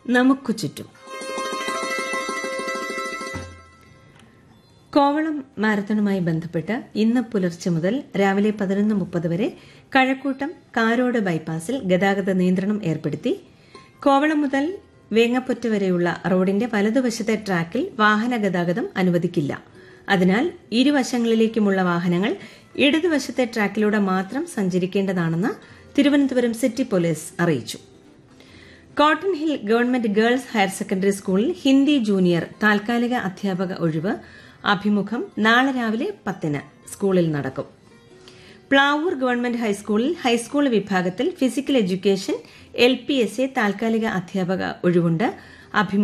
നമുക്കു ചുറ്റും കോവളം മാരത്തണുമായി ബന്ധപ്പെട്ട് ഇന്ന് പുലർച്ചെ മുതൽ രാവിലെ പതിനൊന്ന് മുപ്പത് വരെ കഴക്കൂട്ടം കാരോട് ബൈപ്പാസിൽ ഗതാഗത നിയന്ത്രണം ഏർപ്പെടുത്തി കോവളം മുതൽ വേങ്ങപ്പുറ്റ് വരെയുള്ള റോഡിന്റെ വലതുവശത്തെ ട്രാക്കിൽ വാഹന ഗതാഗതം അനുവദിക്കില്ല അതിനാൽ ഇരുവശങ്ങളിലേക്കുമുള്ള വാഹനങ്ങൾ ഇടതുവശത്തെ ട്രാക്കിലൂടെ മാത്രം സഞ്ചരിക്കേണ്ടതാണെന്ന് തിരുവനന്തപുരം സിറ്റി പോലീസ് അറിയിച്ചു cotton hill government girls higher secondary സ്കൂളിൽ ഹിന്ദി ജൂനിയർ താൽക്കാലിക അധ്യാപക ഒഴിവ് അഭിമുഖം നാളെ രാവിലെ പത്തിന് സ്കൂളിൽ നടക്കും പ്ലാവൂർ ഗവൺമെന്റ് ഹൈസ്കൂളിൽ ഹൈസ്കൂൾ വിഭാഗത്തിൽ physical education L P S A താൽക്കാലിക അധ്യാപക ഒഴിവുണ്ട് അഭിമുഖം